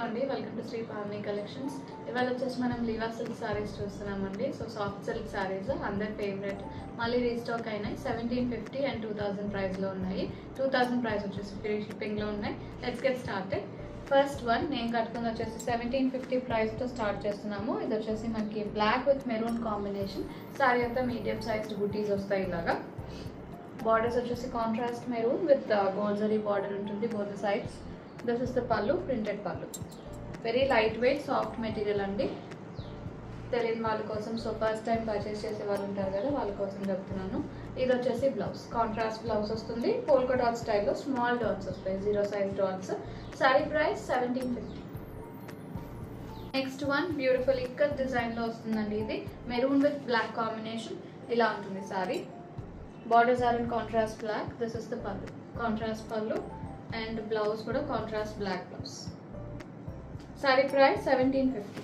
అండి welcome to Sri Pavani collections ఇవాళ వచ్చేసి మనం లీవా సిల్క్ సారీస్ చూస్తున్నామండి సో సాఫ్ట్ సిల్క్ సారీస్ అందరి ఫేవరెట్ మళ్ళీ రీస్టాక్ అయినాయి seventeen fifty and two thousand ప్రైస్లో ఉన్నాయి టూ థౌసండ్ ప్రైస్ వచ్చేసి ఫ్రీ షిప్పింగ్లో ఉన్నాయి let's get started first one నేను కట్టుకుంది వచ్చేసి సెవెంటీన్ ఫిఫ్టీ ప్రైస్తో స్టార్ట్ చేస్తున్నాము ఇది వచ్చేసి మనకి black with maroon combination sari అంతా మీడియం సైజ్డ్ బుటీస్ వస్తాయి ఇలాగా బార్డర్స్ వచ్చేసి కాంట్రాస్ట్ మెరూన్ విత్ గోల్జరీ బార్డర్ ఉంటుంది both sides this is the పళ్ళు ప్రింటెడ్ పళ్ళు very light weight soft material అండి తెలియని వాళ్ళ కోసం సో ఫస్ట్ టైం పర్చేస్ చేసే వాళ్ళు ఉంటారు కదా వాళ్ళ కోసం చెప్తున్నాను ఇది వచ్చేసి బ్లౌజ్ కాంట్రాస్ట్ బ్లౌజ్ వస్తుంది పోల్కో డాట్ స్టైల్లో స్మాల్ డాట్స్ వస్తాయి zero size dots sari price seventeen fifty next one beautiful ikat డిజైన్లో వస్తుందండి ఇది మెరూన్ విత్ బ్లాక్ కాంబినేషన్ ఇలా ఉంటుంది sari borders are in contrast black this is the పళ్ళు కాంట్రాస్ట్ పళ్ళు అండ్ బ్లౌజ్ కూడా contrast black blouse sari price seventeen fifty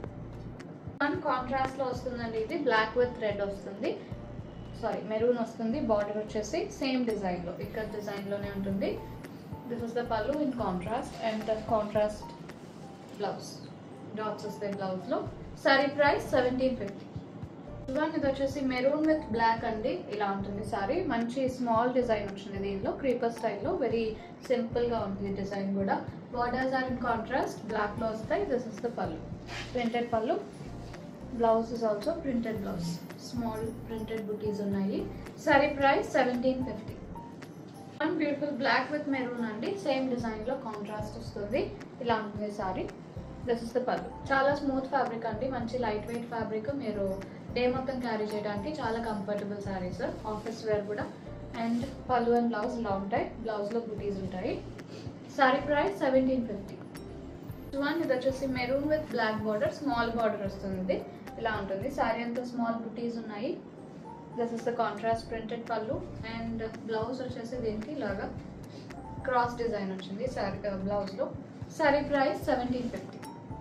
one contrast లో వస్తుందండి ఇది బ్లాక్ విత్ రెడ్ వస్తుంది సారీ మెరూన్ వస్తుంది బార్డర్ వచ్చేసి సేమ్ డిజైన్ లో ఇక్కడ డిజైన్ లోనే ఉంటుంది దిస్ ఇస్ ద పళ్ళు in contrast and contrast blouse dots వస్తాయి బ్లౌజ్ లో sari price seventeen fifty one ఇది వచ్చేసి మెరూన్ విత్ బ్లాక్ అండి ఇలా ఉంటుంది సారీ మంచి స్మాల్ డిజైన్ వచ్చింది దీనిలో క్రీపర్ స్టైల్లో వెరీ సింపుల్ గా ఉంటుంది డిజైన్ కూడా borders are in contrast black లో వస్తాయి దిస్ ఇస్ ద పళ్ళు ప్రింటెడ్ పళ్ళు blouse is also printed blouse small printed బుటీస్ ఉన్నాయి sari price seventeen fifty one beautiful black with maroon అండి సేమ్ డిజైన్ లో కాంట్రాస్ట్ వస్తుంది ఇలా ఉంటుంది సారీ దిస్ ఇస్ ద పళ్ళు చాలా స్మూత్ ఫ్యాబ్రిక్ అండి మంచి లైట్ వెయిట్ ఫ్యాబ్రిక్ మీరు డే మొత్తం క్యారీ చేయడానికి చాలా కంఫర్టబుల్ శారీస్ ఆఫీస్ వేర్ కూడా అండ్ పళ్ళు అండ్ బ్లౌజ్ ఇలా ఉంటాయి బ్లౌజ్లో బుటీస్ ఉంటాయి sari price seventeen fifty one ఇది వచ్చేసి maroon with black border small border వస్తుంది ఇలా ఉంటుంది సారీ అంతా స్మాల్ బుటీస్ ఉన్నాయి this is the contrast printed పళ్ళు అండ్ బ్లౌజ్ వచ్చేసి దీనికి ఇలాగా క్రాస్ డిజైన్ వచ్చింది సారీ బ్లౌజ్లో sari price seventeen fifty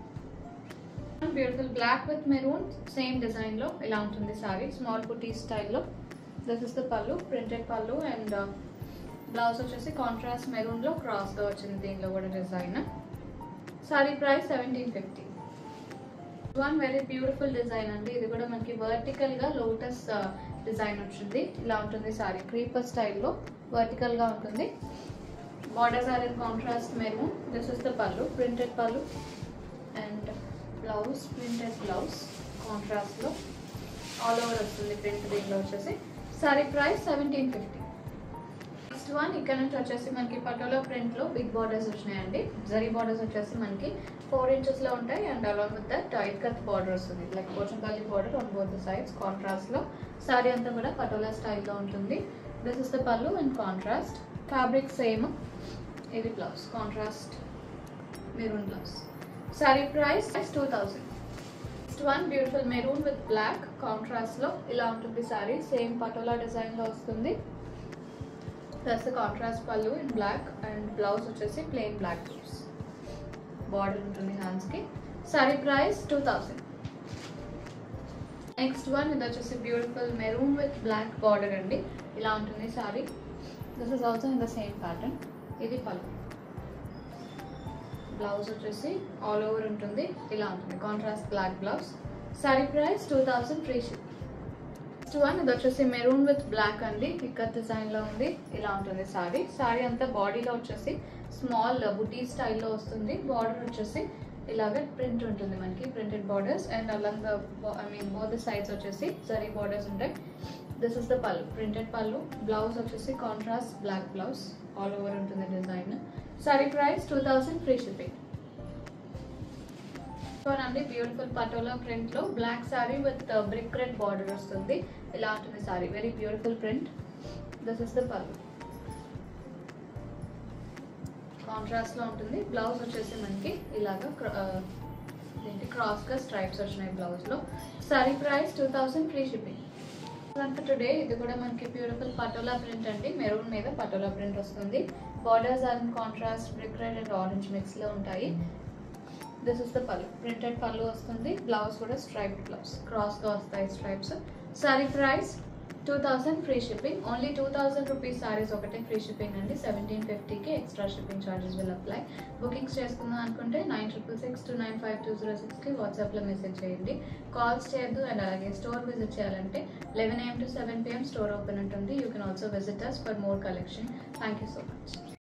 beautiful black with maroon same design లో ఇలా ఉంటుంది సారీ స్మాల్ బుటీ స్టైల్లో దిస్ ఇస్ ద పళ్ళు ప్రింటెడ్ పళ్ళు అండ్ బ్లౌజ్ వచ్చేసి కాంట్రాస్ట్ మెరూన్ లో క్రాస్ గా వచ్చింది దీనిలో కూడా design sari price seventeen fifty one very beautiful design అండి ఇది కూడా మనకి వర్టికల్ గా లోటస్ డిజైన్ వచ్చింది ఇలా ఉంటుంది సారీ క్రీపర్ స్టైల్లో వర్టికల్ గా ఉంటుంది borders are in contrast maroon this is the పళ్ళు ప్రింటెడ్ పళ్ళు అండ్ బ్లౌజ్ ప్రింటెడ్ బ్లౌజ్ కాంట్రాస్ట్లో ఆల్ ఓవర్ వస్తుంది ప్రింట్ దీంట్లో వచ్చేసి sari price seventeen fifty next one ఇక్కడ నుంచి వచ్చేసి మనకి పటోలా ప్రింట్లో బిగ్ బార్డర్స్ వచ్చినాయండి జరీ బార్డర్స్ వచ్చేసి మనకి ఫోర్ ఇంచెస్లో ఉంటాయి and along with that tight cut border వస్తుంది like Pochampally border on both sides కాంట్రాస్ట్లో సారీ అంతా కూడా పటోలా స్టైల్లో ఉంటుంది దిస్ ఇస్ ద పళ్ళు అండ్ కాంట్రాస్ట్ ఫ్యాబ్రిక్ సేమ్ ఇది blouse contrast maroon blouse sari price two thousand next one beautiful maroon with black contrast లో ఇలా ఉంటుంది సారీ సేమ్ పటోలా డిజైన్ లో వస్తుంది ప్లస్ కాంట్రాస్ట్ పళ్ళు ఇన్ బ్లాక్ అండ్ బ్లౌజ్ వచ్చేసి ప్లెయిన్ బ్లాక్ బ్లౌజ్ బార్డర్ ఉంటుంది హ్యాండ్స్ కి sari price two thousand next one ఇది వచ్చేసి beautiful maroon with black border అండి ఇలా ఉంటుంది sari this is also in the same pattern ఇది పళ్ళు బ్లౌజ్ వచ్చేసి ఆల్ ఓవర్ ఉంటుంది ఇలా ఉంటుంది contrast black blouse sari price two thousand free ship next one ఇది వచ్చేసి మెరూన్ విత్ బ్లాక్ అండి ఇక్కడ డిజైన్లో ఉంది ఇలా ఉంటుంది సారీ సారీ అంతా బాడీలో వచ్చేసి స్మాల్ బుటీ స్టైల్లో వస్తుంది బార్డర్ వచ్చేసి ఇలాగ ప్రింట్ ఉంటుంది మనకి printed borders and along I mean both sides వచ్చేసి జరీ బార్డర్స్ ఉంటాయి దిస్ ఇస్ ద పళ్ళు ప్రింటెడ్ పళ్ళు బ్లౌజ్ వచ్చేసి contrast black blouse all over ఉంటుంది design sari price two thousand free shipping అండి బ్యూటిఫుల్ పటోలా ప్రింట్ లో black sari with brick red border వస్తుంది ఇలా ఉంటుంది sari very beautiful print this is the పళ్ళు కాంట్రాస్ట్ లో ఉంటుంది బ్లౌజ్ వచ్చేసి మనకి ఇలాగా ఏంటి క్రాస్ గా స్ట్రైప్స్ వచ్చినాయి బ్లౌజ్ లో sari price two thousand free shipping అంతా టుడే ఇది కూడా మనకి బ్యూటిఫుల్ పటోలా ప్రింట్ అండి మెరూన్ మీద పటోలా ప్రింట్ వస్తుంది borders are contrast brick red and orange mix లో ఉంటాయి దిస్ ఇస్ ద పళ్ళు ప్రింటెడ్ పళ్ళు వస్తుంది బ్లౌజ్ కూడా స్ట్రైప్ బ్లౌజ్ క్రాస్ గా వస్తాయి stripes sari price two thousand free shipping only two thousand rupees saris ఒకటే ఫ్రీ షిప్పింగ్ అండి సెవెంటీన్ ఫిఫ్టీకి extra shipping charges will apply bookings చేసుకుందాం అనుకుంటే nine triple six two nine five two zero సిక్స్కి వాట్సాప్లో మెసేజ్ చేయండి కాల్స్ చేయొద్దు అండ్ అలాగే స్టోర్ విజిట్ చేయాలంటే eleven AM to seven PM store open ఉంటుంది you can also visit us for more collection thank you so much